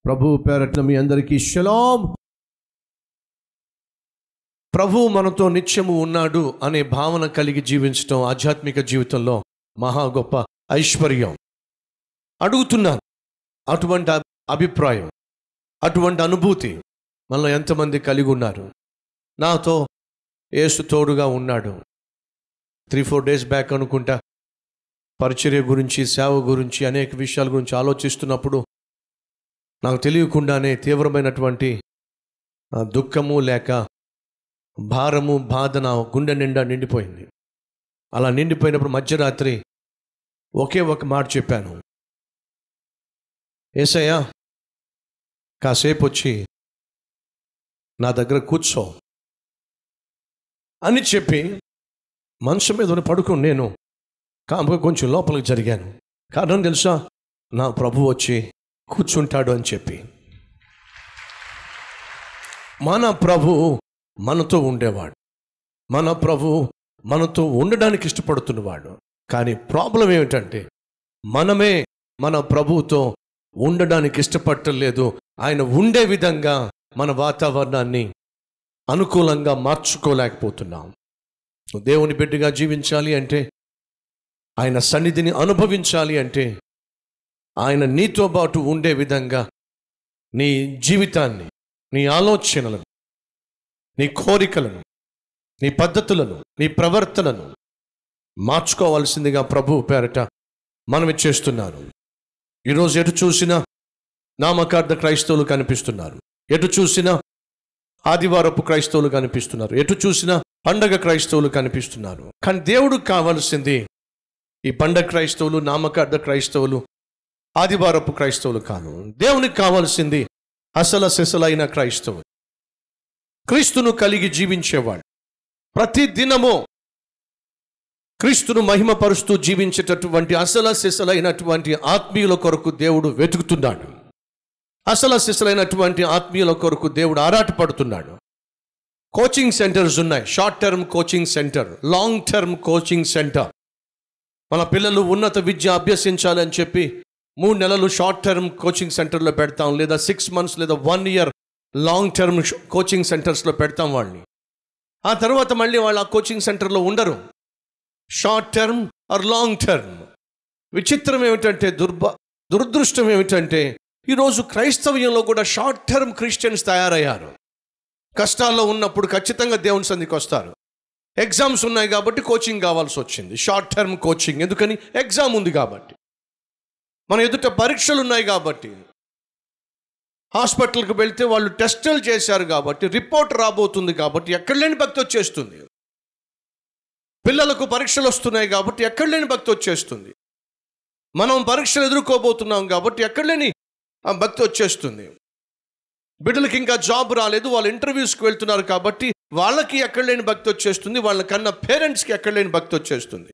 ప్రభు పేరట్న మీ అందరికీ షలాం ప్రభు మనతో నిత్యము ఉన్నాడు అనే భావన కలిగి జీవించటం ఆధ్యాత్మిక జీవితంలో మహా గొప్ప ఐశ్వర్యం అడుగుతున్నాను అటువంటి అభి- అభిప్రాయం అటువంటి అనుభూతి మనలో ఎంతమంది కలిగి ఉన్నారు నాతో ఏసు తోడుగా ఉన్నాడు త్రీ ఫోర్ డేస్ బ్యాక్ అనుకుంటా పరిచర్య గురించి సేవ గురించి అనేక విషయాల గురించి ఆలోచిస్తున్నప్పుడు నాకు తెలియకుండానే తీవ్రమైనటువంటి ఆ, దుఃఖము లేక భారము బాధ నా గుండె నిండా నిండిపోయింది అలా నిండిపోయినప్పుడు మధ్యరాత్రి ఒకే ఒక మాట చెప్పాను ఏసయ్యా కాసేపు వచ్చి నా దగ్గర కూర్చో అని చెప్పి మనసు మీద ఉన్న పడుకుని నేను కాముగా కొంచెం లోపలికి జరిగాను కారణం తెలుసా నా ప్రభు వచ్చి కూర్చుంటాడు అని చెప్పి మన ప్రభు మనతో ఉండేవాడు మన ప్రభు మనతో ఉండడానికి ఇష్టపడుతున్నవాడు కానీ ప్రాబ్లం ఏమిటంటే మనమే మన ప్రభువుతో ఉండడానికి ఇష్టపడలేదు ఆయన ఉండే విధంగా మన వాతావరణాన్ని అనుకూలంగా మార్చుకోలేకపోతున్నాం నువ్వు దేవుని బిడ్డగా జీవించాలి అంటే ఆయన సన్నిధిని అనుభవించాలి అంటే ఆయన నీతో పాటు ఉండే విధంగా నీ జీవితాన్ని నీ ఆలోచనలను నీ కోరికలను నీ పద్ధతులను నీ ప్రవర్తనను మార్చుకోవాల్సిందిగా ప్రభు పేరట మనం చేస్తున్నాను ఈరోజు ఎటు చూసినా నామకార్థ క్రైస్తవులు కనిపిస్తున్నారు ఎటు చూసినా ఆదివారపు క్రైస్తవులు కనిపిస్తున్నారు ఎటు చూసినా పండగ క్రైస్తవులు కనిపిస్తున్నారు కానీ దేవుడికి కావాల్సింది ఈ పండగ క్రైస్తవులు నామకార్థ క్రైస్తవులు ఆదివారపు క్రైస్తవులు కాను దేవునికి కావాల్సింది అసల సిసలైన క్రైస్తవులు క్రీస్తును కలిగి జీవించేవాడు ప్రతి దినము క్రీస్తును మహిమపరుస్తూ జీవించేటటువంటి అసల సిసలైనటువంటి ఆత్మీయుల కొరకు దేవుడు వెతుకుతున్నాడు అసల సిసలైనటువంటి ఆత్మీయుల కొరకు దేవుడు ఆరాటపడుతున్నాడు కోచింగ్ సెంటర్స్ ఉన్నాయి short term coaching centre long term coaching centre మన పిల్లలు ఉన్నత విద్య అభ్యసించాలని చెప్పి మూడు నెలలు షార్ట్ టర్మ్ కోచింగ్ సెంటర్లో పెడతాం లేదా సిక్స్ మంత్స్ లేదా one year long term coaching సెంటర్స్లో పెడతాం వాళ్ళని ఆ తర్వాత మళ్ళీ వాళ్ళు ఆ కోచింగ్ సెంటర్లో ఉండరు short term or long term విచిత్రం ఏమిటంటే దుర్భ దురదృష్టం ఏమిటంటే ఈరోజు క్రైస్తవ్యంలో కూడా షార్ట్ టర్మ్ క్రిస్టియన్స్ తయారయ్యారు కష్టాల్లో ఉన్నప్పుడు ఖచ్చితంగా దేవుని సంధికి వస్తారు ఎగ్జామ్స్ ఉన్నాయి కాబట్టి కోచింగ్ కావాల్సి వచ్చింది షార్ట్ టర్మ్ కోచింగ్ ఎందుకని ఎగ్జామ్ ఉంది కాబట్టి మన ఎదుట పరీక్షలు ఉన్నాయి కాబట్టి హాస్పిటల్కి వెళ్తే వాళ్ళు టెస్టులు చేశారు కాబట్టి రిపోర్ట్ రాబోతుంది కాబట్టి ఎక్కడ లేని భక్తి వచ్చేస్తుంది పిల్లలకు పరీక్షలు వస్తున్నాయి కాబట్టి ఎక్కడ లేని భక్తి వచ్చేస్తుంది మనం పరీక్షలు ఎదుర్కోబోతున్నాం కాబట్టి ఎక్కడ లేని ఆ భక్తి వచ్చేస్తుంది బిడ్డలకి ఇంకా జాబ్ రాలేదు వాళ్ళు ఇంటర్వ్యూస్కి వెళ్తున్నారు కాబట్టి వాళ్ళకి ఎక్కడ లేని భక్తి వచ్చేస్తుంది వాళ్ళ కన్నా పేరెంట్స్కి ఎక్కడ లేని భక్తి వచ్చేస్తుంది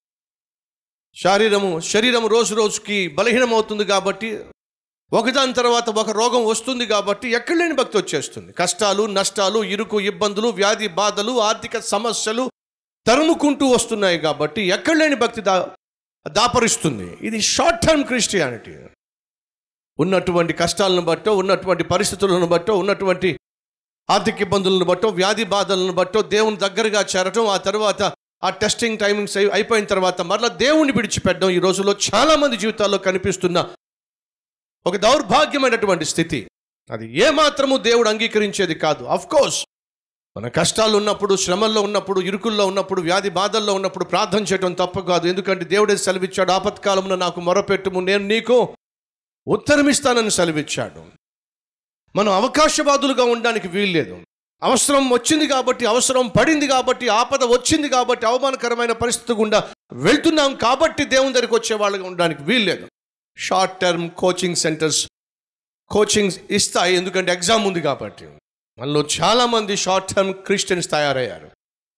శారీరము శరీరం రోజు రోజుకి బలహీనం అవుతుంది కాబట్టి ఒకదాని తర్వాత ఒక రోగం వస్తుంది కాబట్టి ఎక్కడ లేని భక్తి వచ్చేస్తుంది కష్టాలు నష్టాలు ఇరుకు ఇబ్బందులు వ్యాధి బాధలు ఆర్థిక సమస్యలు తరుముకుంటూ వస్తున్నాయి కాబట్టి ఎక్కడ లేని భక్తి దా దాపరిస్తుంది ఇది షార్ట్ టర్మ్ క్రిస్టియానిటీ ఉన్నటువంటి కష్టాలను బట్టో ఉన్నటువంటి పరిస్థితులను బట్టో ఉన్నటువంటి ఆర్థిక ఇబ్బందులను బట్టో వ్యాధి బాధలను బట్టో దేవుని దగ్గరగా చేరటం ఆ తర్వాత ఆ టెస్టింగ్ టైమింగ్స్ అయి- అయిపోయిన తర్వాత మరలా దేవుని విడిచిపెట్టడం ఈ రోజుల్లో చాలా మంది జీవితాల్లో కనిపిస్తున్న ఒక దౌర్భాగ్యమైనటువంటి స్థితి అది ఏమాత్రము దేవుడు అంగీకరించేది కాదు అఫ్ కోర్స్ మన కష్టాలు ఉన్నప్పుడు శ్రమల్లో ఉన్నప్పుడు ఇరుకుల్లో ఉన్నప్పుడు వ్యాధి బాధల్లో ఉన్నప్పుడు ప్రార్థన చేయడం తప్పు కాదు ఎందుకంటే దేవుడే సెలవిచ్చాడు ఆపత్కాలమున నాకు మొరపెట్టుము నేను నీకు ఉత్తరమిస్తానని సెలవిచ్చాడు మనం అవకాశవాదులుగా ఉండడానికి వీల్లేదు అవసరం వచ్చింది కాబట్టి అవసరం పడింది కాబట్టి ఆపద వచ్చింది కాబట్టి అవమానకరమైన పరిస్థితి గుండా వెళ్తున్నాం కాబట్టి దేవుని దగ్గరికి వచ్చే వాళ్ళగా ఉండడానికి వీల్లేదు short term coaching centres coaching ఇస్తాయి ఎందుకంటే ఎగ్జామ్ ఉంది కాబట్టి మనలో చాలామంది షార్ట్ టర్మ్ క్రిస్టియన్స్ తయారయ్యారు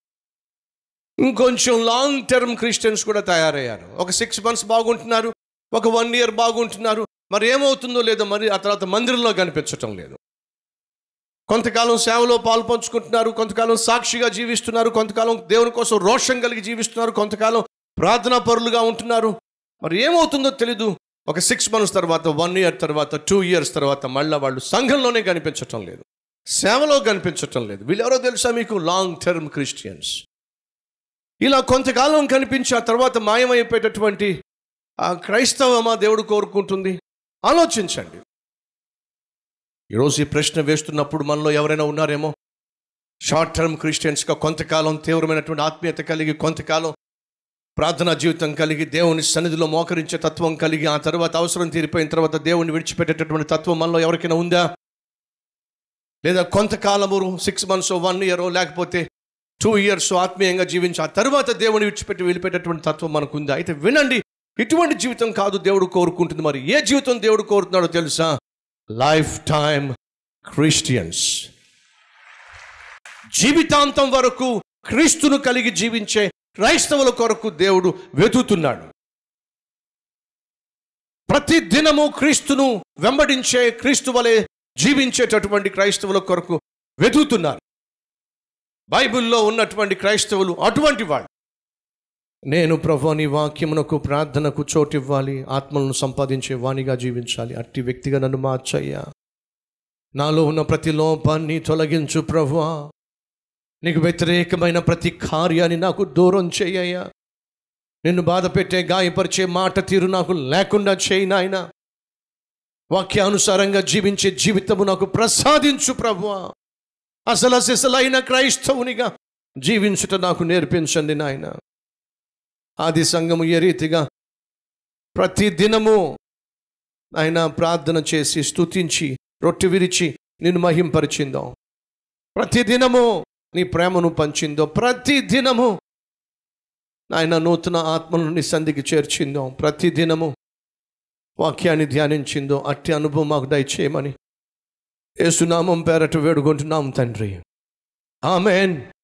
ఇంకొంచెం లాంగ్ టర్మ్ క్రిస్టియన్స్ కూడా తయారయ్యారు ఒక సిక్స్ మంత్స్ బాగుంటున్నారు ఒక వన్ ఇయర్ బాగుంటున్నారు మరి ఏమవుతుందో లేదో మరి ఆ తర్వాత మందిరంలో కనిపించటం లేదు కొంతకాలం సేవలో పాలు పంచుకుంటున్నారు కొంతకాలం సాక్షిగా జీవిస్తున్నారు కొంతకాలం దేవుని కోసం రోషం కలిగి జీవిస్తున్నారు కొంతకాలం ప్రార్థనా పరులుగా ఉంటున్నారు మరి ఏమవుతుందో తెలీదు ఒక సిక్స్ మంత్స్ తర్వాత వన్ ఇయర్ తర్వాత టూ ఇయర్స్ తర్వాత మళ్ళీ వాళ్ళు సంఘంలోనే కనిపించటం లేదు సేవలో కనిపించటం లేదు వీళ్ళెవరో తెలుసా మీకు లాంగ్ టర్మ్ క్రిస్టియన్స్ ఇలా కొంతకాలం కనిపించి ఆ తర్వాత మాయమైపోయేటటువంటి ఆ క్రైస్తవమా దేవుడు కోరుకుంటుంది ఆలోచించండి ఈరోజు ఈ ప్రశ్న వేస్తున్నప్పుడు మనలో ఎవరైనా ఉన్నారేమో షార్ట్ టర్మ్ క్రిస్టియన్స్గా కొంతకాలం తీవ్రమైనటువంటి ఆత్మీయత కలిగి కొంతకాలం ప్రార్థనా జీవితం కలిగి దేవుని సన్నిధిలో మోకరించే తత్వం కలిగి ఆ తర్వాత అవసరం తీరిపోయిన తర్వాత దేవుని విడిచిపెట్టేటటువంటి తత్వం మనలో ఎవరికైనా ఉందా లేదా కొంతకాలము సిక్స్ మంత్స్ వన్ ఇయర్ లేకపోతే టూ ఇయర్స్ ఆత్మీయంగా జీవించి ఆ తర్వాత దేవుని విడిచిపెట్టి వెళ్ళిపెట్టేటువంటి తత్వం మనకుందా అయితే వినండి ఇటువంటి జీవితం కాదు దేవుడు కోరుకుంటుంది మరి ఏ జీవితం దేవుడు కోరుతున్నాడో తెలుసా లైఫ్ టైమ్ క్రిస్టియన్స్ జీవితాంతం వరకు క్రీస్తును కలిగి జీవించే క్రైస్తవుల కొరకు దేవుడు వెతుకుతున్నాడు ప్రతి దినము క్రీస్తును వెంబడించే క్రీస్తు వలె జీవించేటటువంటి క్రైస్తవుల కొరకు వెతుకుతున్నారు బైబిల్లో ఉన్నటువంటి క్రైస్తవులు అటువంటి వాళ్ళు నేను ప్రభు నీ వాక్యమునకు ప్రార్థనకు చోటివ్వాలి ఆత్మలను సంపాదించే వాణిగా జీవించాలి అట్టి వ్యక్తిగా నన్ను మార్చయ్యా నాలో ఉన్న ప్రతి లోపాన్ని తొలగించు ప్రభువా నీకు వ్యతిరేకమైన ప్రతి కార్యాన్ని నాకు దూరం చేయ్యా నిన్ను బాధ పెట్టే గాయపరిచే మాట తీరు నాకు లేకుండా చేయి నాయన వాక్యానుసారంగా జీవించే జీవితము నాకు ప్రసాదించు ప్రభువా అసలు సిసలైన క్రైస్తవునిగా జీవించుట నాకు నేర్పించండి నాయన ఆది సంఘము ఏ రీతిగా ప్రతి దినము ఆయన ప్రార్థన చేసి స్తుతించి రొట్టె విరిచి నిన్ను మహింపరిచిందో ప్రతి దినము నీ ప్రేమను పంచిందో ప్రతి దినము ఆయన నూతన ఆత్మను నీ సంధికి చేర్చిందో ప్రతి దినము వాక్యాన్ని ధ్యానించిందో అట్టి అనుభవం మాకు దయచేయమని ఏసునామం పేరట వేడుకుంటున్నాం తండ్రి ఆమెన్